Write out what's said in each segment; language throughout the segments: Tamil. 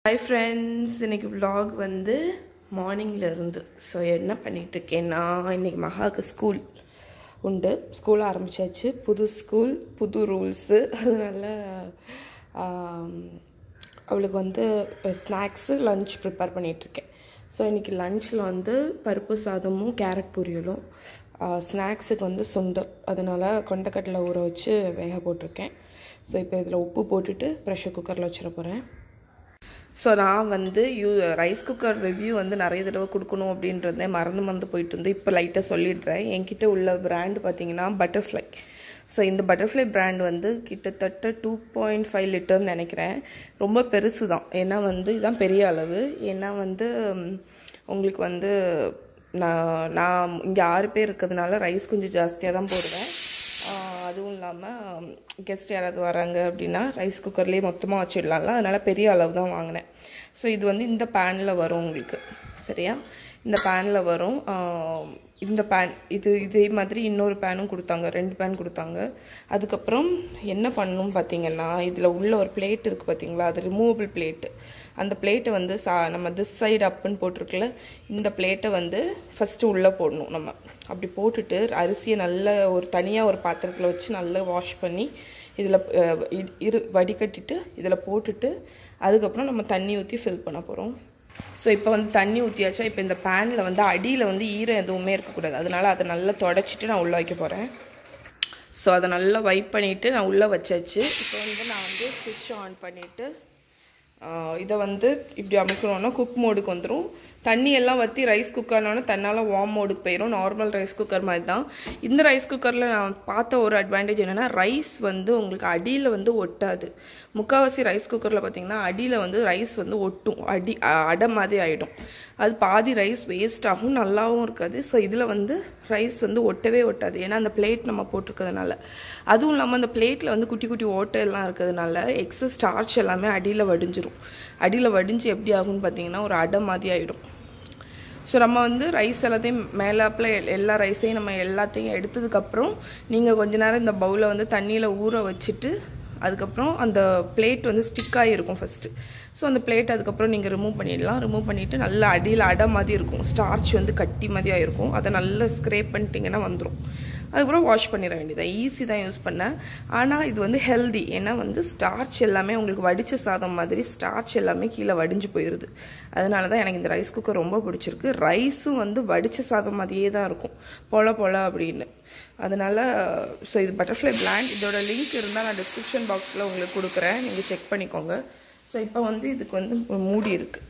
ஹாய் ஃப்ரெண்ட்ஸ் இன்னைக்கு vlog வந்து மார்னிங்கில் இருந்து ஸோ என்ன பண்ணிட்டு இருக்கேன்னா இன்னைக்கு மகாவுக்கு ஸ்கூல் உண்டு ஸ்கூல் ஆரம்பிச்சாச்சு புது ஸ்கூல் புது ரூல்ஸு அதனால ஆம், அவளுக்கு வந்து ஸ்நாக்ஸு லஞ்ச் ப்ரிப்பேர் பண்ணிகிட்ருக்கேன் ஸோ இன்னைக்கு லஞ்சில் வந்து பருப்பு சாதமும் கேரட் பொரியலும் ஸ்நாக்ஸுக்கு வந்து சுண்டல் அதனால் கொண்டக்கடலை ஊற வச்சு வேக போட்டிருக்கேன் ஸோ இப்போ இதில் உப்பு போட்டுட்டு ப்ரெஷர் குக்கரில் வச்சிட போகிறேன் ஸோ நான் வந்து யூ ரைஸ் குக்கர் ரிவ்யூ வந்து நிறைய தடவை கொடுக்கணும் அப்படின்றதே மறந்து மறந்து போயிட்டு இருந்து இப்போ லைட்டாக சொல்லிடுறேன் என்கிட்ட உள்ள பிராண்ட் பார்த்தீங்கன்னா பட்டர்ஃப்ளை ஸோ இந்த பட்டர்ஃப்ளை பிராண்ட் வந்து கிட்டத்தட்ட டூ பாயிண்ட் ஃபைவ் லிட்டர்னு நினைக்கிறேன் ரொம்ப பெருசு தான் ஏன்னா வந்து இதுதான் பெரிய அளவு ஏன்னா வந்து ம், உங்களுக்கு வந்து நான் நான் இங்கே ஆறு பேர் இருக்கிறதுனால ரைஸ் கொஞ்சம் ஜாஸ்தியாக தான் போடுவேன் ஆஹ் அதுவும் இல்லாமல் கெஸ்ட் யாராவது வராங்க அப்படின்னா ரைஸ் குக்கர்லேயே மொத்தமாக வச்சிடலாம்ல அதனால் பெரிய அளவு தான் வாங்கினேன் ஸோ இது வந்து இந்த பேனில் வரும் உங்களுக்கு சரியா இந்த பேனில் வரும் ஆஹ் இந்த பேன் இது இதே மாதிரி இன்னொரு பேனும் கொடுத்தாங்க ரெண்டு பேன் கொடுத்தாங்க அதுக்கப்புறம் என்ன பண்ணணும் பார்த்தீங்கன்னா இதில் உள்ள ஒரு பிளேட் இருக்குது பார்த்தீங்களா அது ரிமூவபிள் பிளேட்டு அந்த பிளேட்டை வந்து சா நம்ம திஸ் சைடு அப்புன்னு போட்டிருக்குல இந்த பிளேட்டை வந்து ஃபஸ்ட்டு உள்ளே போடணும் நம்ம அப்படி போட்டுட்டு அரிசியை நல்ல ஒரு தனியாக ஒரு பாத்திரத்தில் வச்சு நல்லா வாஷ் பண்ணி இதில் இரு வடிகட்டிட்டு இதில் போட்டுட்டு அதுக்கப்புறம் நம்ம தண்ணி ஊற்றி ஃபில் பண்ண போகிறோம் ஸோ இப்போ வந்து தண்ணி ஊற்றியாச்சா இப்போ இந்த பேனில் வந்து அடியில் வந்து ஈரம் எதுவுமே இருக்கக்கூடாது அதனால அதை நல்லா தொடச்சிட்டு நான் உள்ளே வைக்க போகிறேன் ஸோ அதை நல்லா வைப் பண்ணிவிட்டு நான் உள்ளே வச்சாச்சு இப்போ வந்து நான் வந்து ஸ்விட்ச் ஆன் பண்ணிவிட்டு இதை வந்து இப்படி அமைக்கணும்னா குக் மோடுக்கு வந்துடும் தண்ணி எல்லாம் வற்றி ரைஸ் குக்கர்னோட தன்னால் வார்ம் மோடுக்கு போயிடும் நார்மல் ரைஸ் குக்கர் மாதிரி தான் இந்த ரைஸ் குக்கரில் நான் பார்த்த ஒரு அட்வான்டேஜ் என்னென்னா ரைஸ் வந்து உங்களுக்கு அடியில் வந்து ஒட்டாது முக்கால்வாசி ரைஸ் குக்கரில் பார்த்தீங்கன்னா அடியில் வந்து ரைஸ் வந்து ஒட்டும் அடி அ- அடை மாதிரி ஆகிடும் அது பாதி ரைஸ் வேஸ்ட் ஆகும் நல்லாவும் இருக்காது ஸோ இதில் வந்து ரைஸ் வந்து ஒட்டவே ஒட்டாது ஏன்னா அந்த பிளேட் நம்ம போட்டிருக்கிறதுனால அதுவும் இல்லாமல் அந்த பிளேட்டில் வந்து குட்டி குட்டி ஓட்டை எல்லாம் இருக்கிறதுனால எக்ஸஸ் ஸ்டார்ச் எல்லாமே அடியில் வடிஞ்சிரும் அடியில் வடிஞ்சு எப்படி ஆகும்னு பார்த்தீங்கன்னா ஒரு அடை மாதிரி ஆகிடும் ஸோ நம்ம வந்து ரைஸ் எல்லாத்தையும் மேலாப்பில் எல்லா ரைஸையும் நம்ம எல்லாத்தையும் எடுத்ததுக்கப்புறம் நீங்கள் கொஞ்ச நேரம் இந்த பவுலை வந்து தண்ணியில் ஊற வச்சுட்டு அதுக்கப்புறம் அந்த பிளேட் வந்து ஸ்டிக் ஆகிருக்கும் ஃபஸ்ட்டு ஸோ அந்த பிளேட் அதுக்கப்புறம் நீங்கள் ரிமூவ் பண்ணிடலாம் ரிமூவ் பண்ணிவிட்டு நல்லா அடியில் அடை மாதிரி இருக்கும் ஸ்டார்ச் வந்து கட்டி மாதிரி ஆகிருக்கும் அதை நல்லா ஸ்க்ரேப் பண்ணிட்டீங்கன்னா வந்துடும் அதுக்கப்புறம் வாஷ் பண்ணிட வேண்டியது ஈஸி தான் யூஸ் பண்ண ஆனால் இது வந்து ஹெல்தி ஏன்னா வந்து ஸ்டார்ச் எல்லாமே உங்களுக்கு வடித்த சாதம் மாதிரி ஸ்டார்ச் எல்லாமே கீழே வடிஞ்சு போயிடுது அதனால தான் எனக்கு இந்த ரைஸ் குக்கர் ரொம்ப பிடிச்சிருக்கு ரைஸும் வந்து வடித்த சாதம் மாதிரியே தான் இருக்கும் பொல பொல அப்படின்னு அதனால ஸோ இது பட்டர்ஃப்ளை பிளாண்ட் இதோட லிங்க் இருந்தால் நான் டிஸ்கிரிப்ஷன் பாக்ஸில் உங்களுக்கு கொடுக்குறேன் நீங்கள் செக் பண்ணிக்கோங்க ஸோ இப்போ வந்து இதுக்கு வந்து ஒரு மூடி இருக்குது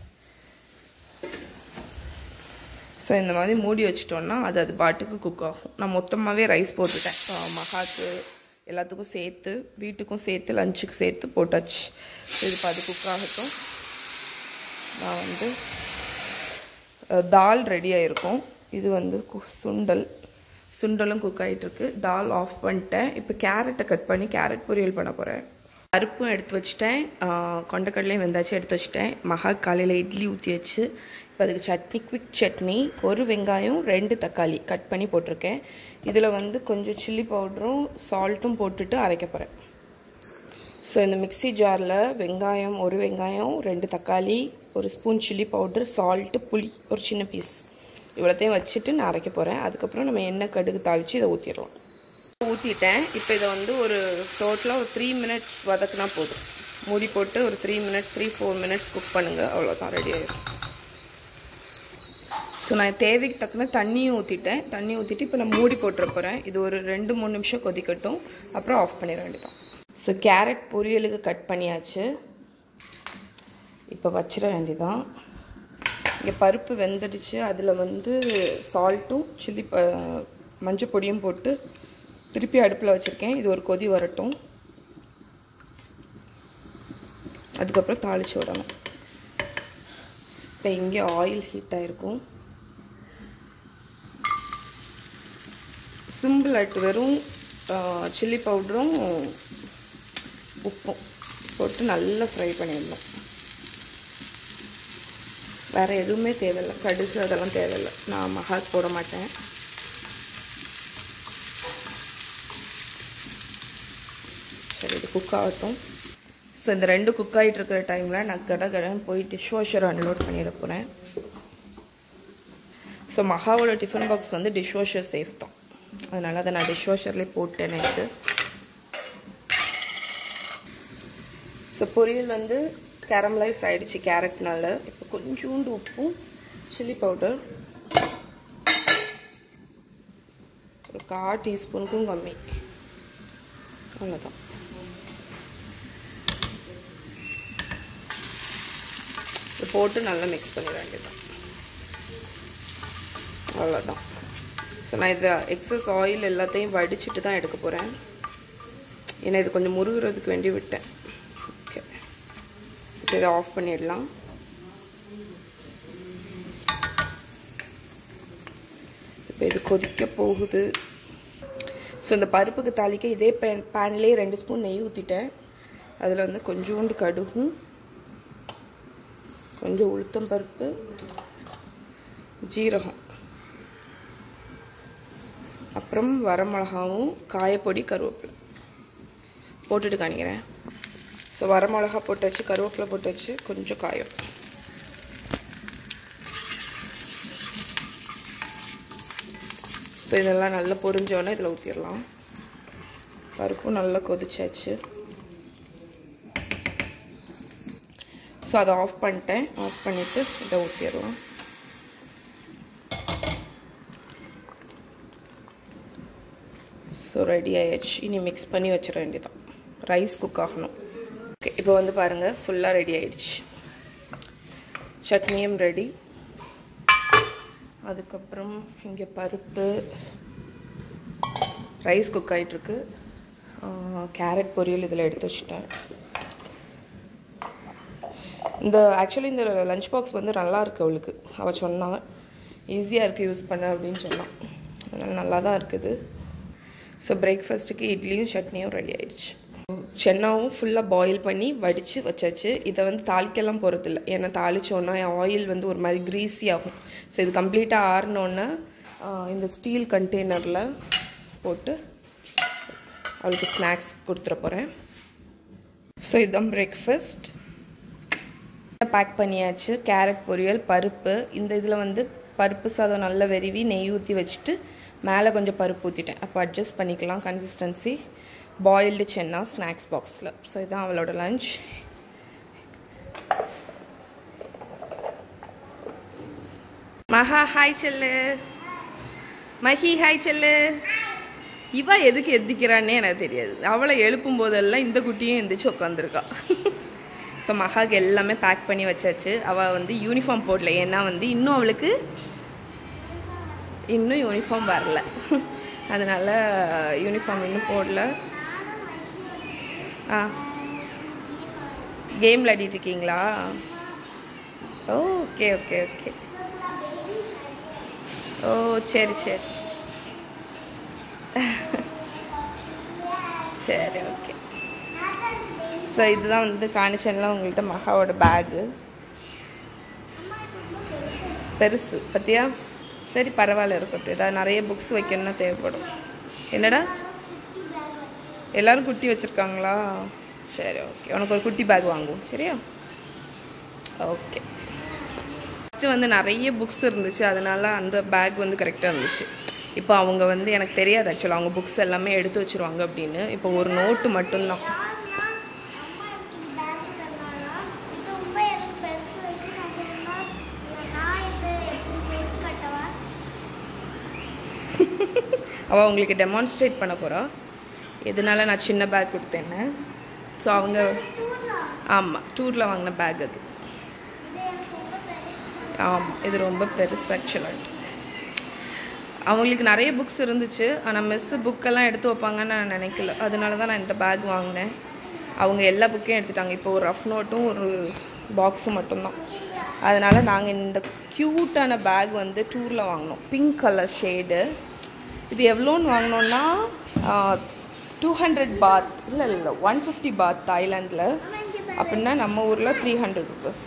ஸோ இந்த மாதிரி மூடி வச்சிட்டோம்னா அது அது பாட்டுக்கு குக் ஆகும் நான் மொத்தமாகவே ரைஸ் போட்டுட்டேன் அஹ் மகாக்கு எல்லாத்துக்கும் சேர்த்து வீட்டுக்கும் சேர்த்து லஞ்சுக்கு சேர்த்து போட்டாச்சு இது இப்போ அது குக் ஆகட்டும் நான் வந்து அஹ், தால் ரெடி ஆகிருக்கும் இது வந்து கு- சுண்டல் சுண்டலும் குக் ஆகிட்டுருக்கு தால் ஆஃப் பண்ணிட்டேன் இப்போ கேரட்டை கட் பண்ணி கேரட் பொரியல் பண்ண போகிறேன் பருப்பும் எடுத்து வச்சுட்டேன் ஆஹ், கொண்டைக்கடலையும் வெந்தாச்சும் எடுத்து வச்சுட்டேன் மகா காலையில் இட்லி ஊற்றி வச்சு இப்போ அதுக்கு சட்னி குவிக் சட்னி ஒரு வெங்காயம் ரெண்டு தக்காளி கட் பண்ணி போட்டிருக்கேன் இதில் வந்து கொஞ்சம் சில்லி பவுடரும் சால்ட்டும் போட்டுட்டு அரைக்க போகிறேன் ஸோ இந்த மிக்ஸி ஜாரில் வெங்காயம் ஒரு வெங்காயம் ரெண்டு தக்காளி ஒரு ஸ்பூன் சில்லி பவுடர் சால்ட்டு புளி ஒரு சின்ன பீஸ் இவ்வளோத்தையும் வச்சுட்டு நான் அரைக்க போகிறேன் அதுக்கப்புறம் நம்ம எண்ணெய் கடுகு தாளித்து இதை ஊற்றிடலாம் ஊற்றிட்டேன் இப்போ இதை வந்து ஒரு டோட்டலாக ஒரு த்ரீ மினிட்ஸ் வதக்குனா போதும் மூடி போட்டு ஒரு three minutes three four minutes cook பண்ணுங்கள் அவ்வளோதான் ரெடி ஆயிடும் ஸோ நான் தேவைக்கு தக்கன தண்ணியும் ஊற்றிட்டேன் தண்ணி ஊற்றிட்டு இப்போ நான் மூடி போட்டுற போகிறேன் இது ஒரு ரெண்டு மூணு நிமிஷம் கொதிக்கட்டும் அப்புறம் ஆஃப் பண்ணிட வேண்டியதான் ஸோ கேரட் பொரியலுக்கு கட் பண்ணியாச்சு இப்போ வச்சிட வேண்டியதான் இங்கே பருப்பு வெந்துடுச்சு அதில் வந்து சால்ட்டும் சில்லி ப மஞ்சள் பொடியும் போட்டு திருப்பி அடுப்பில் வச்சுருக்கேன் இது ஒரு கொதி வரட்டும் அதுக்கப்புறம் தாளித்து விடணும் இப்போ இங்கே ஆயில் ஹீட் ஆகிருக்கும் சிம்பிள் அட்டு வெறும் சில்லி பவுடரும் உப்பும் போட்டு நல்லா ஃப்ரை பண்ணிடணும் வேறு எதுவுமே தேவையில்லை கடுகு அதெல்லாம் தேவையில்லை நான் மகாக் போட மாட்டேன் சரி இது குக் ஆகட்டும் ஸோ ஸோ இந்த ரெண்டு குக் ஆகிட்டு இருக்கிற டைமில் நான் கடை கடன் போய் டிஷ் வாஷர் அன்லோட் பண்ணிட போகிறேன் ஸோ மகாவோட டிஃபன் பாக்ஸ் வந்து டிஷ் வாஷர் சேஃப் தான் அதனால் அதை நான் டிஷ் வாஷர்லேயே போட்டேன் நேற்று ஸோ பொரியல் வந்து கேரமலைஸ் ஆகிடுச்சு கேரட்னால இப்போ கொஞ்சோண்டு உப்பும் சில்லி பவுடர் ஒரு கா டீஸ்பூனுக்கும் கம்மி அவ்வளோதான் இது போட்டு நல்லா மிக்ஸ் பண்ணிட வேண்டியதான் அவ்வளோதான் ஸோ நான் இதை எக்ஸஸ் ஆயில் எல்லாத்தையும் வடிச்சிட்டு தான் எடுக்க போகிறேன் ஏன்னா இது கொஞ்சம் முருகிறதுக்கு வேண்டி விட்டேன் ஓகே இப்போ இதை ஆஃப் பண்ணிடலாம் இப்போ இது கொதிக்க போகுது ஸோ இந்த பருப்புக்கு தாளிக்க இதே பேன் பேன்லேயே ரெண்டு ஸ்பூன் நெய் ஊற்றிட்டேன் அதில் வந்து கொஞ்சோண்டு கடுகும் கொஞ்சம் உளுத்தம் பருப்பு ஜீரகம் அப்புறம் வரமிளகாவும் காயப்பொடி கருவேப்பிலை போட்டுட்டு காணிக்கிறேன் ஸோ வரமிளகா போட்டாச்சு கருவேப்பிலை போட்டாச்சு கொஞ்சம் காயம் ஸோ இதெல்லாம் நல்லா பொரிஞ்சோன்னே இதில் ஊற்றிடலாம் பருப்பும் நல்லா கொதிச்சாச்சு ஸோ அதை ஆஃப் பண்ணிட்டேன் ஆஃப் பண்ணிவிட்டு இதை ஊற்றிடலாம் ஸோ ரெடி ஆயிடுச்சு இனி மிக்ஸ் பண்ணி வச்சிட வேண்டியதான் ரைஸ் குக் ஆகணும் ஓகே இப்போ வந்து பாருங்கள் ஃபுல்லாக ரெடி ஆயிடுச்சு சட்னியும் ரெடி அதுக்கப்புறம் இங்கே பருப்பு ரைஸ் குக் ஆகிட்டுருக்கு கேரட் பொரியல் இதில் எடுத்து வச்சுட்டேன் இந்த ஆக்சுவலி இந்த லஞ்ச் பாக்ஸ் வந்து நல்லா இருக்குது அவளுக்கு அவள் சொன்னான் ஈஸியாக இருக்குது யூஸ் பண்ண அப்படின்னு சொன்னான் அதனால் நல்லா தான் இருக்குது ஸோ பிரேக்ஃபாஸ்ட்டுக்கு இட்லியும் சட்னியும் ரெடி ஆயிடுச்சு சென்னாவும் ஃபுல்லாக பாயில் பண்ணி வடித்து வச்சாச்சு இதை வந்து தாளிக்கெல்லாம் போகிறதில்ல ஏன்னா தாளிச்சோன்னா ஆயில் வந்து ஒரு மாதிரி க்ரீஸி ஆகும் ஸோ இது கம்ப்ளீட்டாக ஆறினோன்னே இந்த ஸ்டீல் கண்டெய்னரில் போட்டு அவளுக்கு ஸ்நாக்ஸ் கொடுத்துட போகிறேன் ஸோ இதுதான் பிரேக்ஃபாஸ்ட் பேக் பண்ணியாச்சு கேரட் பொரியல் பருப்பு இந்த இதில் வந்து பருப்பு சாதம் நல்லா வெறிவி நெய் ஊற்றி வச்சுட்டு மேலே கொஞ்சம் பருப்பு ஊற்றிட்டேன் அப்போ அட்ஜஸ்ட் பண்ணிக்கலாம் கன்சிஸ்டன்சி பாயில்டு சென்னா ஸ்நாக்ஸ் பாக்ஸில் ஸோ இதுதான் அவளோட லஞ்ச் மகா ஹாய் செல்லு மஹி ஹாய் செல்லு இவ எதுக்கு எந்திக்கிறான்னே எனக்கு தெரியாது அவளை எழுப்பும் போதெல்லாம் இந்த குட்டியும் எந்திரிச்சு உட்காந்துருக்கா ஸோ மகாக்கு எல்லாமே பேக் பண்ணி வச்சாச்சு அவள் வந்து யூனிஃபார்ம் போடல ஏன்னா வந்து இன்னும் அவளுக்கு இன்னும் யூனிஃபார்ம் வரல அதனால் யூனிஃபார்ம் இன்னும் போடல ஆ கேம் விளையாடிட்டு இருக்கீங்களா ஓகே ஓகே ஓகே ஓ சரி சரி சரி ஓகே ஸோ இதுதான் வந்து காணிச்சன்லாம் உங்கள்கிட்ட மகாவோட பேகு பெருசு பத்தியா சரி பரவாயில்ல இருக்கட்டும் ஏதாவது நிறைய புக்ஸ் வைக்கணும்னா தேவைப்படும் என்னடா எல்லாரும் குட்டி வச்சுருக்காங்களா சரி ஓகே உனக்கு ஒரு குட்டி பேக் வாங்குவோம் சரியா ஓகே ஃபஸ்ட்டு வந்து நிறைய புக்ஸ் இருந்துச்சு அதனால அந்த பேக் வந்து கரெக்டாக இருந்துச்சு இப்போ அவங்க வந்து எனக்கு தெரியாது ஆக்சுவலாக அவங்க புக்ஸ் எல்லாமே எடுத்து வச்சுருவாங்க அப்படின்னு இப்போ ஒரு நோட்டு மட்டும்தான் அவள் உங்களுக்கு டெமான்ஸ்ட்ரேட் பண்ண போகிறா எதனால நான் சின்ன பேக் கொடுத்தேன்னு ஸோ அவங்க ஆமாம் டூரில் வாங்கின பேக் அது ஆமாம் இது ரொம்ப பெருசு ஆக்சுவலாக அவங்களுக்கு நிறைய புக்ஸ் இருந்துச்சு ஆனால் மிஸ்ஸு புக்கெல்லாம் எடுத்து வைப்பாங்கன்னு நான் நினைக்கல அதனால தான் நான் இந்த பேக் வாங்கினேன் அவங்க எல்லா புக்கையும் எடுத்துட்டாங்க இப்போ ஒரு ரஃப் நோட்டும் ஒரு பாக்ஸும் மட்டும்தான் அதனால் நாங்கள் இந்த க்யூட்டான பேக் வந்து டூரில் வாங்கினோம் பிங்க் கலர் ஷேடு இது எவ்வளோன்னு வாங்கினோன்னா டூ ஹண்ட்ரட் பாத் இல்லை இல்லை ஒன் ஃபிஃப்டி பாத் தாய்லாந்தில் அப்படின்னா நம்ம ஊரில் த்ரீ ஹண்ட்ரட் ருபீஸ்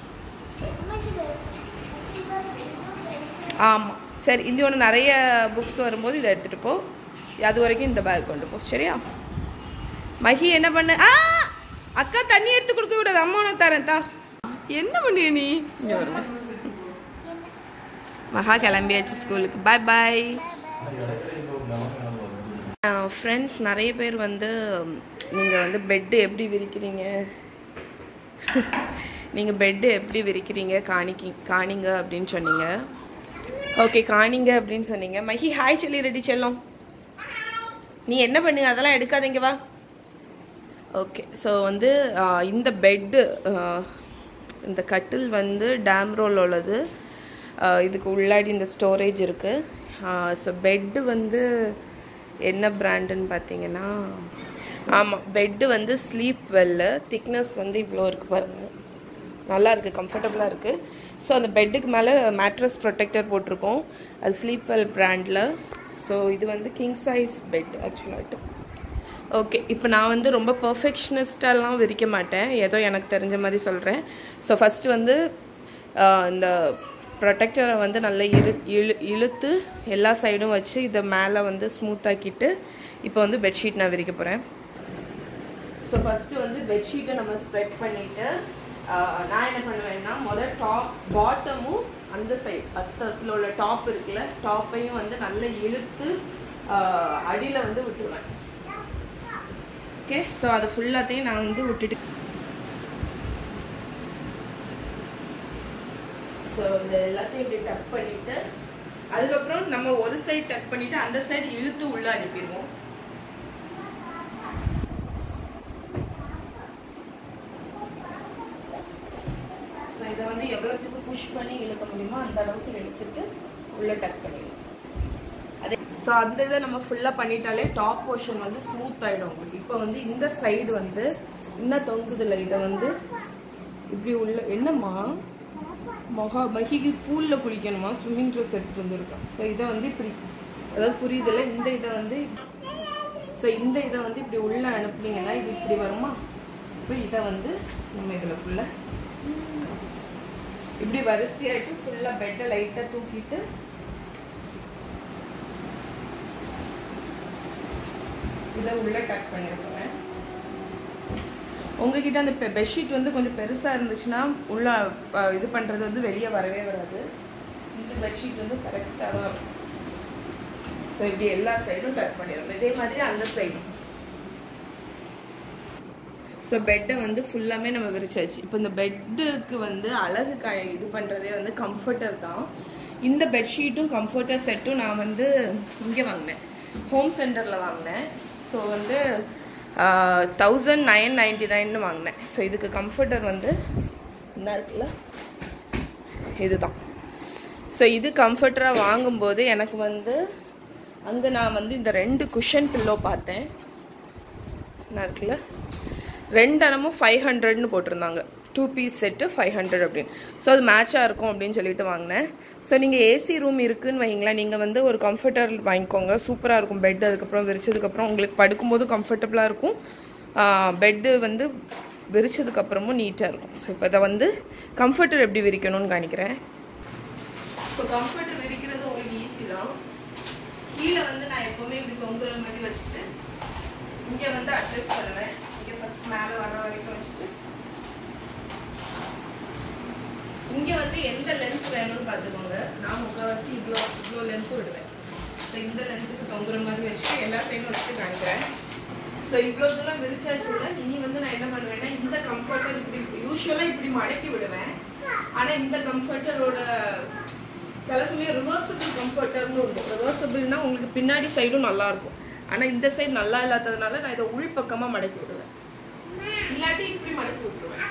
ஆமாம் சரி இந்த ஒன்று நிறைய புக்ஸ் வரும்போது இதை எடுத்துகிட்டு போ அது வரைக்கும் இந்த பேக் கொண்டு போ சரியா மஹி என்ன பண்ணு ஆ அக்கா தண்ணி எடுத்து கொடுக்க விடாது அம்மா உனக்கு தரேன் தா என்ன பண்ணுற நீ இங்க வருங்க மகா கிளம்பியாச்சு ஸ்கூலுக்கு பாய் பாய் ஃப்ரெண்ட்ஸ் நிறைய பேர் வந்து நீங்கள் வந்து பெட்டு எப்படி விரிக்கிறீங்க நீங்கள் பெட்டு எப்படி விரிக்கிறீங்க காணிக்கி காணிங்க அப்படின்னு சொன்னீங்க ஓகே காணிங்க அப்படின்னு சொன்னீங்க மஹி ஹாய் சொல்லி ரெடி செல்லம் நீ என்ன பண்ணுங்க அதெல்லாம் எடுக்காதீங்க வா ஓகே ஸோ வந்து ஆஹ், இந்த பெட்டு இந்த கட்டில் வந்து டேம் ரோல் உள்ளது ஆஹ், இதுக்கு உள்ளாடி இந்த ஸ்டோரேஜ் இருக்குது ஸோ பெட்டு வந்து என்ன பிராண்டுன்னு பார்த்தீங்கன்னா ஆமாம் பெட்டு வந்து ஸ்லீப் வெல்லு திக்னஸ் வந்து இவ்வளோ இருக்குது பாருங்க நல்லா இருக்குது கம்ஃபர்டபுளாக இருக்குது ஸோ அந்த பெட்டுக்கு மேலே மேட்ரஸ் ப்ரொடெக்டர் போட்டிருக்கோம் அது ஸ்லீப் வெல் பிராண்டில் ஸோ இது வந்து கிங் சைஸ் பெட் ஆக்சுவலாகிட்டு ஓகே இப்போ நான் வந்து ரொம்ப பர்ஃபெக்ஷனிஸ்டெல்லாம் விரிக்க மாட்டேன் ஏதோ எனக்கு தெரிஞ்ச மாதிரி சொல்கிறேன் ஸோ ஃபஸ்ட்டு வந்து ஆஹ், இந்த ப்ரொடெக்டரை வந்து நல்லா இழு இழு இழுத்து எல்லா சைடும் வச்சு இதை மேலே வந்து ஸ்மூத்தாக்கிட்டு இப்போ வந்து பெட்ஷீட் நான் விரிக்க போகிறேன் ஸோ ஃபஸ்ட்டு வந்து பெட்ஷீட்டை நம்ம ஸ்ப்ரெட் பண்ணிவிட்டு நான் என்ன பண்ணுவேன்னா முதல் டாப் பாட்டமும் அந்த சைடு பத்தத்தில் உள்ள டாப் இருக்குல்ல டாப்பையும் வந்து நல்லா இழுத்து அடியில் வந்து விட்டுருவேன் ஓகே ஸோ அதை ஃபுல்லாத்தையும் நான் வந்து விட்டுட்டு ஸோ இது எல்லாத்தையும் இப்படி டக் பண்ணிட்டு அதுக்கப்புறம் நம்ம ஒரு சைடு டக் பண்ணிட்டு அந்த சைடு இழுத்து உள்ள அனுப்பிடுவோம் ஸோ இதை வந்து எவ்வளோத்துக்கு புஷ் பண்ணி இழுக்க முடியுமோ அந்த அளவுக்கு இழுத்துட்டு உள்ள டக் பண்ணிடலாம் அதே ஸோ அந்த இதை நம்ம ஃபுல்லாக பண்ணிட்டாலே டாப் போர்ஷன் வந்து ஸ்மூத் ஆகிடும் உங்களுக்கு இப்போ வந்து இந்த சைடு வந்து இன்னும் தொங்குதில்ல இதை வந்து இப்படி உள்ள என்னம்மா மொஹா மஹிக்கு பூலில் குளிக்கணுமா ஸ்விம்மிங் ட்ரெஸ் எடுத்துகிட்டு வந்துருக்கோம் ஸோ இதை வந்து இப்படி அதாவது புரியுதுல்ல இந்த இதை வந்து ஸோ இந்த இதை வந்து இப்படி உள்ள அனுப்புனீங்கன்னா இது இப்படி வருமா இப்போ இதை வந்து நம்ம இதில் ஃபுல்லாக இப்படி வரிசையாயிட்டு ஃபுல்லாக பெட்டை லைட்டாக தூக்கிட்டு இதை உள்ள டக் பண்ணிருக்கேன் உங்ககிட்ட அந்த பெட்ஷீட் வந்து கொஞ்சம் பெருசாக இருந்துச்சுன்னா உள்ள அஹ், இது பண்ணுறது வந்து வெளியே வரவே வராது இந்த பெட்ஷீட் வந்து கரெக்டாக தான் இருக்கும் ஸோ இப்படி எல்லா சைடும் கட் பண்ணிடணும் இதே மாதிரி அந்த சைடும் ஸோ பெட்டை வந்து ஃபுல்லாமே நம்ம விரிச்சாச்சு இப்போ இந்த பெட்டுக்கு வந்து அழகு க இது பண்ணுறதே வந்து கம்ஃபர்டர் தான் இந்த பெட்ஷீட்டும் கம்ஃபர்டர் செட்டும் நான் வந்து இங்கே வாங்கினேன் ஹோம் சென்டரில் வாங்கினேன் ஸோ வந்து தௌசண்ட் நைன் நைன்டி நைன்னு வாங்கினேன் ஸோ இதுக்கு கம்ஃபர்டர் வந்து என்ன இருக்குல்ல இதுதான் ஸோ இது கம்ஃபர்டராக வாங்கும்போது எனக்கு வந்து அங்கே நான் வந்து இந்த ரெண்டு குஷன் பில்லோ பார்த்தேன் என்ன இருக்குல்ல ரெண்டு அனமும் ஃபைவ் ஹண்ட்ரட்னு போட்டிருந்தாங்க two piece set five hundred அப்படின்னு ஸோ அது மேட்சாக இருக்கும் அப்படின்னு சொல்லிட்டு வாங்கினேன் ஸோ நீங்கள் ஏசி ரூம் இருக்குன்னு வைங்களேன் நீங்கள் வந்து ஒரு கம்ஃபர்டர் வாங்கிக்கோங்க சூப்பராக இருக்கும் பெட் அதுக்கப்புறம் விரிச்சதுக்கப்புறம் உங்களுக்கு படுக்கும்போது கம்ஃபர்டபுளாக இருக்கும் பெட்டு வந்து விரிச்சதுக்கப்புறமும் நீட்டாக இருக்கும் ஸோ இப்போ இதை வந்து கம்ஃபர்டர் எப்படி விரிக்கணும்னு காணிக்கிறேன் ஸோ கம்ஃபர்டர் விரிக்கிறது உங்களுக்கு ஈஸி தான் கீழே வந்து நான் எப்போவுமே இப்படி தொங்குற மாதிரி வச்சுட்டு இங்கே வந்து அட்ஜஸ்ட் பண்ணுவேன் இங்கே ஃபர்ஸ்ட் மேலே வர வரைக்கும் வச்சுட்டு இங்கே வந்து எந்த லென்த் வேணும்னு பார்த்துக்கோங்க நான் முக்கால்வாசி இவ்வளோ இவ்வளோ லென்த்து விடுவேன் ஸோ இந்த லென்த்துக்கு தொங்குற மாதிரி வச்சுட்டு எல்லா சைடும் வச்சுட்டு காமிக்கிறேன் ஸோ இவ்வளோ தூரம் விரிச்சாச்சுல இனி வந்து நான் என்ன பண்ணுவேன்னா இந்த கம்ஃபர்டர் இப்படி யூஸ்வலாக இப்படி மடக்கி விடுவேன் ஆனால் இந்த கம்ஃபர்டரோட சில சமயம் ரிவர்சபிள் கம்ஃபர்டர்னு இருக்கும் ரிவர்சபிள்னா உங்களுக்கு பின்னாடி சைடும் நல்லா இருக்கும் ஆனால் இந்த சைடு நல்லா இல்லாததுனால நான் இதை உள் பக்கமாக மடக்கி விடுவேன் இல்லாட்டி இப்படி மடக்கி விட்டுருவேன்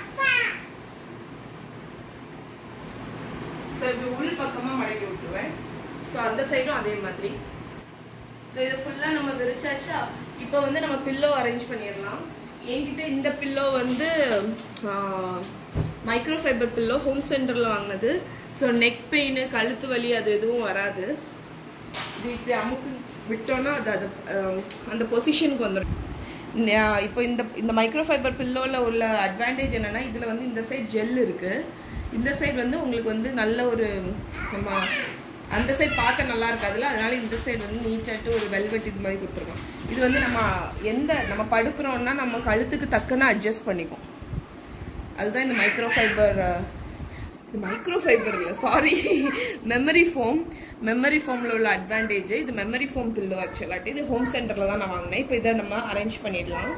ஸோ இப்படி உள் பக்கமாக மடக்கி விட்டுருவேன் ஸோ அந்த சைடும் அதே மாதிரி ஸோ இதை ஃபுல்லாக நம்ம விரிச்சாச்சா இப்போ வந்து நம்ம பில்லோ அரேஞ்ச் பண்ணிடலாம் என்கிட்ட இந்த பில்லோ வந்து மைக்ரோ ஃபைபர் பில்லோ ஹோம் சென்டரில் வாங்கினது ஸோ நெக் பெயின் கழுத்து வலி அது எதுவும் வராது இது இப்படி அமுக்கு விட்டோன்னா அது அது ஆஹ், அந்த பொசிஷனுக்கு வந்துடும் இப்போ இந்த இந்த மைக்ரோ ஃபைபர் பில்லோவில் உள்ள அட்வான்டேஜ் என்னன்னா இதில் வந்து இந்த சைடு ஜெல் இருக்குது இந்த சைடு வந்து உங்களுக்கு வந்து நல்ல ஒரு நம்ம அந்த சைடு பார்க்க நல்லா இருக்காதுல்ல அதனால இந்த சைடு வந்து நீட்டாட்டு ஒரு வெல்வெட் இது மாதிரி கொடுத்துருக்கோம் இது வந்து நம்ம எந்த நம்ம படுக்கிறோம்னா நம்ம கழுத்துக்கு தக்கன அட்ஜஸ்ட் பண்ணிக்கும் அதுதான் இந்த மைக்ரோ ஃபைபர் இது மைக்ரோ ஃபைபர் இல்லை சாரி மெமரி ஃபோம் மெமரி ஃபோமில் உள்ள அட்வான்டேஜ் இது மெமரி ஃபோம் பில்லோ ஆக்சுவலாட்டி இது ஹோம் சென்டரில் தான் நான் வாங்கினேன் இப்போ இதை நம்ம அரேஞ்ச் பண்ணிடலாம்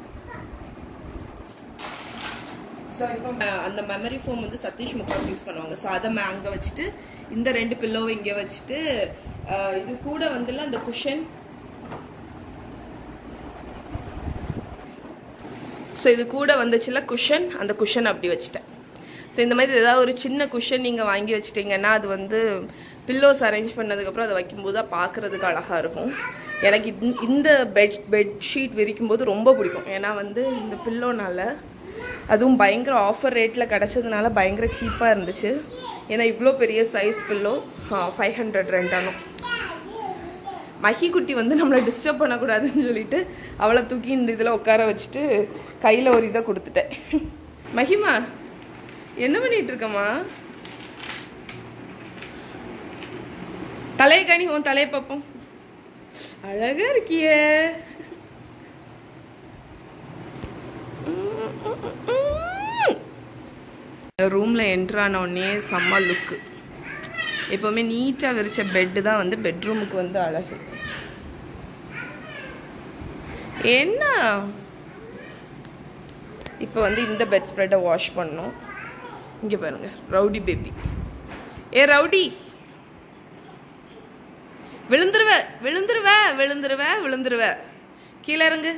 ஸோ இப்போ அஹ், அந்த மெமரி ஃபோம் வந்து சதீஷ் முக்காஸ் யூஸ் பண்ணுவாங்க ஸோ அதை ம- அங்கே வச்சுட்டு இந்த ரெண்டு பில்லோவை இங்கே வச்சுட்டு அஹ், இது கூட வந்துல அந்த குஷன் ஸோ இது கூட வந்துச்சுல குஷன் அந்த குஷன் அப்படி வச்சுட்டேன் ஸோ இந்த மாதிரி ஏதாவது ஒரு சின்ன குஷன் நீங்கள் வாங்கி வச்சிட்டிங்கன்னா அது வந்து பில்லோஸ் அரேஞ்ச் பண்ணதுக்கப்புறம் அதை வைக்கும்போது தான் பார்க்குறதுக்கு அழகாக இருக்கும் எனக்கு இந்த- இந்த பெட் பெட்ஷீட் விரிக்கும் போது ரொம்ப பிடிக்கும் ஏன்னா வந்து இந்த பில்லோனால அதுவும் பயங்கர ஆஃபர் ரேட்டில் கிடச்சதுனால பயங்கர சீப்பாக இருந்துச்சு ஏன்னா இவ்வளோ பெரிய சைஸ் பில்லோ ஃபைவ் ஹண்ட்ரட் ரெண்டானோ மஹி குட்டி வந்து நம்மளை டிஸ்டர்ப் பண்ணக்கூடாதுன்னு சொல்லிட்டு அவளை தூக்கி இந்த இதில் உட்கார வச்சுட்டு கையில் ஒரு இதை கொடுத்துட்டேன் மஹிமா என்ன பண்ணிட்டு இருக்கம்மா தலையை கனி உன் தலையை பார்ப்போம் அழகா இருக்கியே ரூம்ல என்ட்ரு ஆன உடனே செம்ம லுக்கு எப்பவுமே நீட்டாக விரிச்ச பெட்டு தான் வந்து பெட்ரூமுக்கு வந்து அழகு என்ன இப்போ வந்து இந்த பெட் ஸ்ப்ரெட்டை வாஷ் பண்ணோம் இங்கே பாருங்க ரவுடி பேபி ஏ ரவுடி விழுந்துருவ விழுந்துருவ விழுந்துருவ விழுந்துருவ கீழே இறங்கு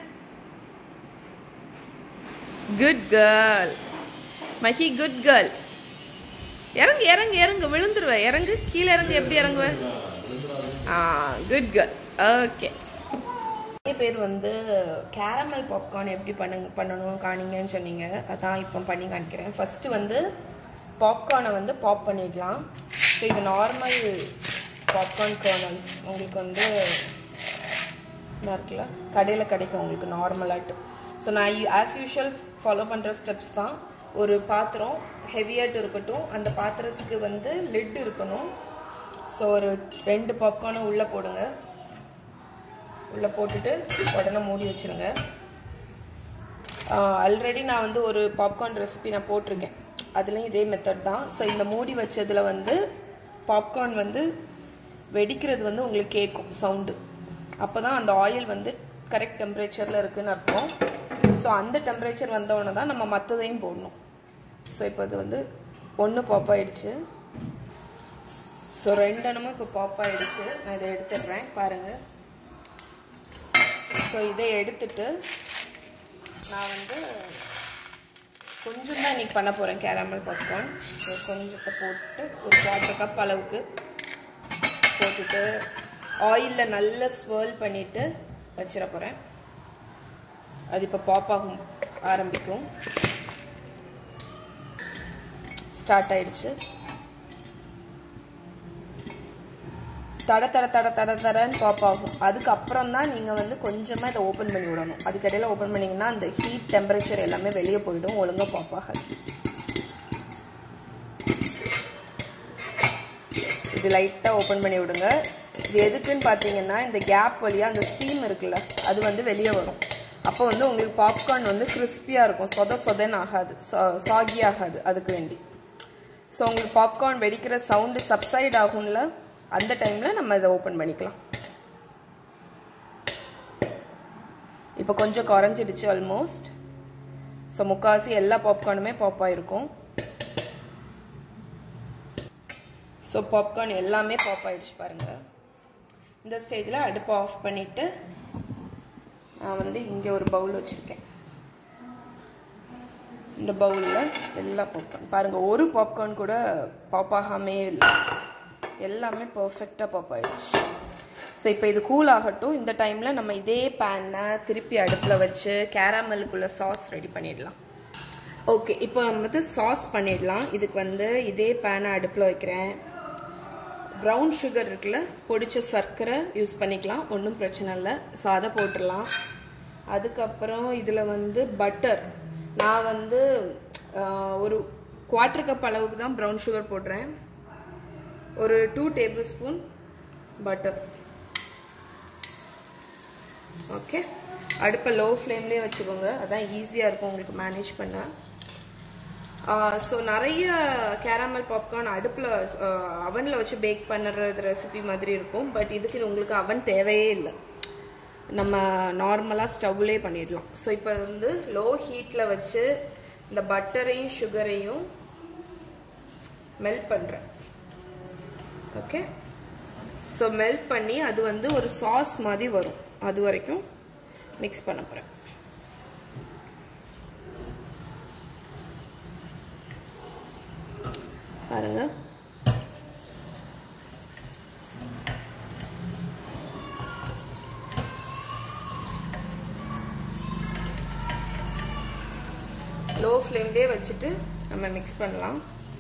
good girl Mahi good girl இறங்கு இறங்கு இறங்கு விழுந்துருவ இறங்கு கீழே இறங்கு எப்படி இறங்குவ ஆ குட் கேர்ள் ஓகே நிறைய பேர் வந்து கேரமல் பாப்கார்ன் எப்படி பண்ணுங்க பண்ணணும் காணிங்கன்னு சொன்னீங்க அதான் இப்போ பண்ணி காணிக்கிறேன் ஃபர்ஸ்ட் வந்து பாப்கார்னை வந்து பாப் பண்ணிடலாம் ஸோ இது நார்மல் பாப்கார்ன் கர்னல்ஸ் உங்களுக்கு வந்து என்ன இருக்குல்ல கடையில் கிடைக்கும் உங்களுக்கு நார்மலாட்டு ஸோ நான் ஆஸ் யூஷுவல் ஃபாலோ பண்ணுற ஸ்டெப்ஸ் தான் ஒரு பாத்திரம் ஹெவியாட்டு இருக்கட்டும் அந்த பாத்திரத்துக்கு வந்து லிட் இருக்கணும் ஸோ ஒரு ரெண்டு பாப்கார்னை உள்ளே போடுங்க உள்ளே போட்டுட்டு உடனே மூடி வச்சிருங்க ஆல்ரெடி நான் வந்து ஒரு பாப்கார்ன் ரெசிபி நான் போட்டிருக்கேன் அதுலேயும் இதே மெத்தட் தான் ஸோ இந்த மூடி வச்சதில் வந்து பாப்கார்ன் வந்து வெடிக்கிறது வந்து உங்களுக்கு கேட்கும் சவுண்டு அப்போ தான் அந்த ஆயில் வந்து கரெக்ட் டெம்பரேச்சரில் இருக்குன்னு அர்த்தம் ஸோ அந்த டெம்பரேச்சர் வந்தவொடனே தான் நம்ம மற்றதையும் போடணும் ஸோ இப்போ இது வந்து ஒன்று பாப் ஆயிடுச்சு ஸோ ரெண்டெண்ணமும் இப்போ பாப் ஆயிடுச்சு நான் இதை எடுத்துடுறேன் பாருங்கள் ஸோ இதை எடுத்துட்டு நான் வந்து கொஞ்சம் தான் இன்னைக்கு பண்ண போகிறேன் கேரமல் பாப்கார்ன் ஸோ கொஞ்சத்தை போட்டு ஒரு குவார்ட்டர் கப் அளவுக்கு போட்டுட்டு ஆயிலில் நல்லா ஸ்வேர்ல் பண்ணிவிட்டு வச்சிட போகிறேன் அது இப்போ பாப் ஆகும் ஆரம்பிக்கும் ஸ்டார்ட் ஆயிடுச்சு தட தட தட தட தடன்னு பாப் ஆகும் அதுக்கப்புறம் தான் நீங்கள் வந்து கொஞ்சமாக இதை ஓப்பன் பண்ணி விடணும் அதுக்கடையில் ஓப்பன் பண்ணிங்கன்னா அந்த ஹீட் டெம்பரேச்சர் எல்லாமே வெளியே போயிடும் ஒழுங்காக பாப் ஆகாது இது லைட்டாக ஓப்பன் பண்ணி விடுங்க இது எதுக்குன்னு பார்த்தீங்கன்னா இந்த கேப் வழியாக அந்த ஸ்டீம் இருக்குல்ல அது வந்து வெளியே வரும் அப்போ வந்து உங்களுக்கு பாப்கார்ன் வந்து கிறிஸ்பியாக இருக்கும் சொத சொதன்னு ஆகாது சாகி ஆகாது அதுக்கு வேண்டி ஸோ உங்களுக்கு பாப்கார்ன் வெடிக்கிற சவுண்டு சப்சைட் ஆகும்ல அந்த டைமில் நம்ம இதை ஓப்பன் பண்ணிக்கலாம் இப்போ கொஞ்சம் குறைஞ்சிடுச்சு ஆல்மோஸ்ட் ஸோ முக்காசி எல்லா பாப்கார்னுமே பாப் ஆயிருக்கும் ஸோ பாப்கார்ன் எல்லாமே பாப் ஆயிடுச்சு பாருங்கள் இந்த ஸ்டேஜில் அடுப்பை ஆஃப் பண்ணிவிட்டு நான் வந்து இங்கே ஒரு பவுல் வச்சுருக்கேன் இந்த பவுலில் எல்லா பாப்கார்ன் பாருங்கள் ஒரு பாப்கார்ன் கூட பாப் ஆகாமே இல்லை எல்லாமே பர்ஃபெக்டாக பாப் ஆயிடுச்சு ஸோ இப்போ இது கூல் ஆகட்டும் இந்த டைமில் நம்ம இதே பேனை திருப்பி அடுப்பில் வச்சு கேரமலுக்குள்ள சாஸ் ரெடி பண்ணிடலாம் ஓகே இப்போ நம்ம வந்து சாஸ் பண்ணிடலாம் இதுக்கு வந்து இதே பேனை அடுப்பில் வைக்கிறேன் ப்ரௌன் சுகர் இருக்குல்ல பொடிச்ச சர்க்கரை யூஸ் பண்ணிக்கலாம் ஒன்றும் பிரச்சனை இல்லை ஸோ அதை போட்டுடலாம் அதுக்கப்புறம் இதில் வந்து பட்டர் நான் வந்து ஆஹ், ஒரு குவார்ட்டர் கப் அளவுக்கு தான் ப்ரௌன் சுகர் போடுறேன் ஒரு two tablespoon butter okay அடுப்பை லோ ஃப்ளேம்லேயே வச்சுக்கோங்க அதான் ஈஸியாக இருக்கும் உங்களுக்கு மேனேஜ் பண்ண ஸோ நிறைய கேரமல் பாப்கார்ன் அடுப்பில் அவனில் வச்சு பேக் பண்ணுறது ரெசிபி மாதிரி இருக்கும் பட் இதுக்கு உங்களுக்கு அவன் தேவையே இல்லை நம்ம நார்மலாக ஸ்டவ்லே பண்ணிடலாம் ஸோ இப்போ வந்து லோ ஹீட்டில் வச்சு இந்த பட்டரையும் சுகரையும் மெல்ட் பண்ணுறேன் ஓகே ஸோ மெல்ட் பண்ணி அது வந்து ஒரு சாஸ் மாதிரி வரும் அது வரைக்கும் மிக்ஸ் பண்ண போகிறேன் பாருங்க லோ ஃப்ளேம்லேயே வச்சுட்டு நம்ம மிக்ஸ் பண்ணலாம்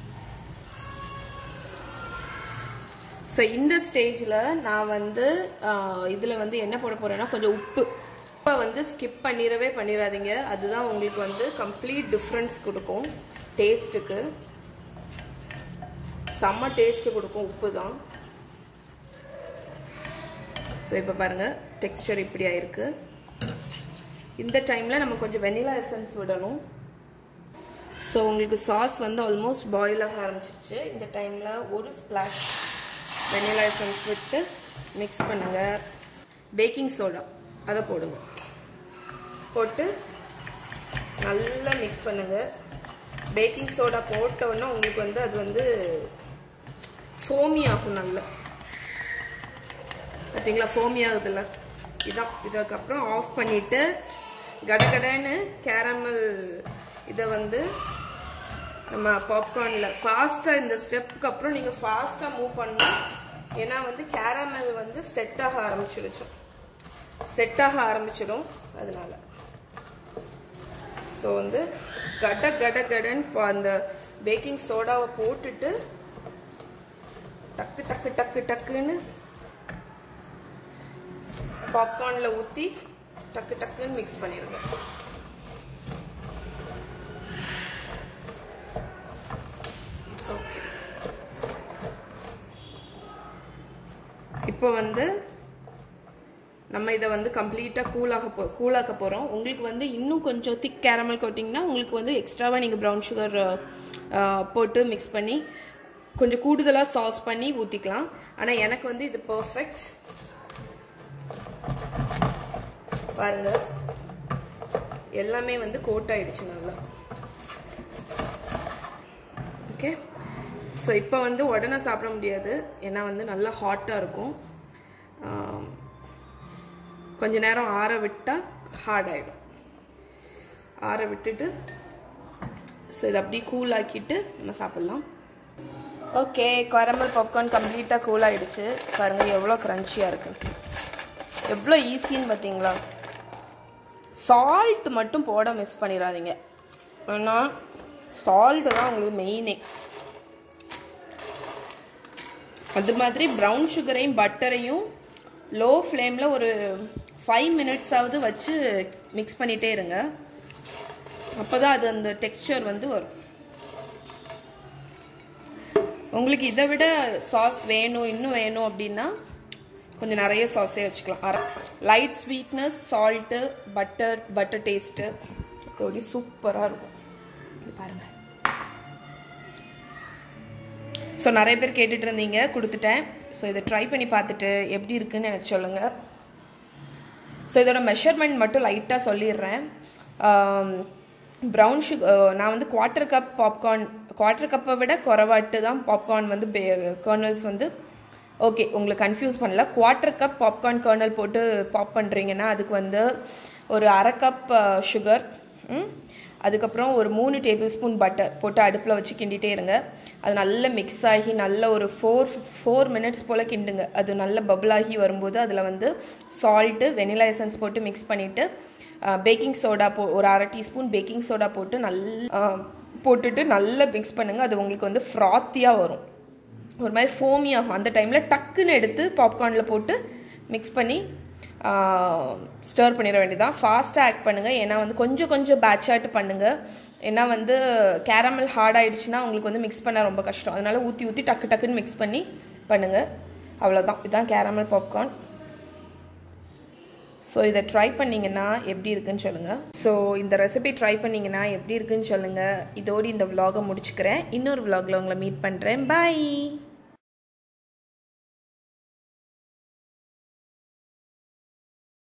ஸோ இந்த ஸ்டேஜில் நான் வந்து இதில் வந்து என்ன போட போகிறேன்னா கொஞ்சம் உப்பு உப்பை வந்து ஸ்கிப் பண்ணிடவே பண்ணிடாதீங்க அதுதான் உங்களுக்கு வந்து கம்ப்ளீட் டிஃப்ரென்ஸ் கொடுக்கும் டேஸ்ட்டுக்கு செம்ம டேஸ்ட்டு கொடுக்கும் உப்பு தான் ஸோ இப்போ பாருங்கள் டெக்ஸ்டர் இப்படி ஆயிருக்கு இந்த டைமில் நம்ம கொஞ்சம் வெனிலா எசன்ஸ் விடணும் ஸோ உங்களுக்கு சாஸ் வந்து ஆல்மோஸ்ட் பாயில் ஆக ஆரம்பிச்சிருச்சு இந்த டைமில் ஒரு ஸ்ப்ளாஷ் வெனிலா எசன்ஸ் விட்டு மிக்ஸ் பண்ணுங்க பேக்கிங் சோடா அதை போடுங்க போட்டு நல்லா மிக்ஸ் பண்ணுங்க பேக்கிங் சோடா போட்டோன்னா உங்களுக்கு வந்து அது வந்து ஃபோமி ஆகும் நல்லா பார்த்தீங்களா ஃபோமி ஆகுதுல்ல இதான் இதுக்கப்புறம் ஆஃப் பண்ணிவிட்டு கடகடன்னு கேரமல் இதை வந்து நம்ம பாப்கார்னில் ஃபாஸ்ட்டாக இந்த ஸ்டெப்புக்கு அப்புறம் நீங்கள் ஃபாஸ்ட்டாக மூவ் பண்ணணும் ஏன்னா வந்து கேரமல் வந்து செட் ஆக ஆரம்பிச்சிடுச்சோம் செட் ஆக ஆரம்பிச்சிடும் அதனால ஸோ வந்து கட கட கடன்னு அந்த பேக்கிங் சோடாவை போட்டுட்டு டக்கு டக்கு டக்கு டக்குன்னு பாப்கார்னில் ஊற்றி டக்கு டக்குன்னு மிக்ஸ் பண்ணிடுங்க ஓகே இப்போ வந்து நம்ம இதை வந்து கம்ப்ளீட்டாக கூலாக போ கூலாக்க போகிறோம் உங்களுக்கு வந்து இன்னும் கொஞ்சம் திக் கேரமல் கோட்டிங்கன்னா உங்களுக்கு வந்து எக்ஸ்ட்ராவாக நீங்கள் ப்ரௌன் சுகர் போட்டு மிக்ஸ் பண்ணி கொஞ்சம் கூடுதலாக சாஸ் பண்ணி ஊற்றிக்கலாம் ஆனால் எனக்கு வந்து இது பர்ஃபெக்ட் பாருங்க எல்லாமே வந்து கோட் ஆயிடுச்சு நல்லா ஓகே ஸோ இப்போ வந்து உடனே சாப்பிட முடியாது ஏன்னா வந்து நல்லா ஹாட்டாக இருக்கும் கொஞ்ச நேரம் ஆற விட்டால் ஹார்ட் ஆகிடும் ஆற விட்டுட்டு ஸோ இதை அப்படியே கூல் ஆக்கிட்டு நம்ம சாப்பிட்லாம் ஓகே கரமல் பாப்கார்ன் கம்ப்ளீட்டாக கூல் ஆகிடுச்சு பாருங்கள் எவ்வளோ க்ரன்ச்சியாக இருக்குது எவ்வளோ ஈஸின்னு பார்த்தீங்களா சால்ட் மட்டும் போட மிஸ் பண்ணிடாதீங்க ஏன்னா சால்ட்டு தான் உங்களுக்கு மெயினே அது மாதிரி ப்ரௌன் சுகரையும் பட்டரையும் லோ ஃப்ளேமில் ஒரு ஃபைவ் மினிட்ஸாவது வச்சு மிக்ஸ் பண்ணிகிட்டே இருங்க அப்போ தான் அது அந்த டெக்ஸ்டர் வந்து வரும் உங்களுக்கு இதை விட சாஸ் வேணும் இன்னும் வேணும் அப்படின்னா கொஞ்சம் நிறைய சாஸே வச்சுக்கலாம் light sweetness salt butter butter taste தோடி சூப்பராக இருக்கும் பாருங்கள் ஸோ நிறைய பேர் கேட்டுட்டு இருந்தீங்க கொடுத்துட்டேன் ஸோ இதை ட்ரை பண்ணி பார்த்துட்டு எப்படி இருக்குன்னு எனக்கு சொல்லுங்கள் ஸோ இதோட மெஷர்மெண்ட் மட்டும் லைட்டாக சொல்லிடுறேன் ப்ரௌன் சுகர் நான் வந்து குவார்ட்டர் கப் பாப்கார்ன் குவார்ட்டர் கப்பை விட குறவாட்டு தான் பாப்கார்ன் வந்து கர்னல்ஸ் வந்து ஓகே உங்களுக்கு கன்ஃபியூஸ் பண்ணல குவார்ட்டர் கப் பாப்கார்ன் கர்னல் போட்டு பாப் பண்ணுறீங்கன்னா அதுக்கு வந்து ஒரு அரை கப் சுகர் அதுக்கப்புறம் ஒரு மூணு டேபிள் ஸ்பூன் பட்டர் போட்டு அடுப்பில் வச்சு கிண்டிகிட்டே இருங்க அது நல்லா மிக்ஸ் ஆகி நல்ல ஒரு ஃபோர் ஃபோர் மினிட்ஸ் போல் கிண்டுங்க அது நல்ல பபிள் ஆகி வரும்போது அதில் வந்து சால்ட்டு வெனிலா எசன்ஸ் போட்டு மிக்ஸ் பண்ணிவிட்டு பேக்கிங் சோடா போ ஒரு அரை டீஸ்பூன் பேக்கிங் சோடா போட்டு நல்லா போட்டுட்டு நல்லா மிக்ஸ் பண்ணுங்கள் அது உங்களுக்கு வந்து ஃப்ராத்தியாக வரும் ஒரு மாதிரி ஃபோமி ஆகும் அந்த டைமில் டக்குன்னு எடுத்து பாப்கார்னில் போட்டு மிக்ஸ் பண்ணி ஸ்டர் பண்ணிட வேண்டியதான் ஃபாஸ்ட்டாக ஆக்ட் பண்ணுங்கள் ஏன்னா வந்து கொஞ்சம் கொஞ்சம் பேட்ச் ஆட்டு பண்ணுங்கள் ஏன்னா வந்து கேரமல் ஹார்ட் ஆயிடுச்சுன்னா உங்களுக்கு வந்து மிக்ஸ் பண்ண ரொம்ப கஷ்டம் அதனால ஊற்றி ஊற்றி டக்கு டக்குன்னு மிக்ஸ் பண்ணி பண்ணுங்கள் அவ்வளோதான் இதுதான் கேரமல் பாப்கார்ன் ஸோ இதை ட்ரை பண்ணிங்கன்னா எப்படி இருக்குன்னு சொல்லுங்கள் ஸோ இந்த ரெசிபி ட்ரை பண்ணிங்கன்னா எப்படி இருக்குன்னு சொல்லுங்கள் இதோடு இந்த vlog-அ முடிச்சுக்கிறேன் இன்னொரு vlog-ல உங்களை மீட் பண்ணுறேன் பாய்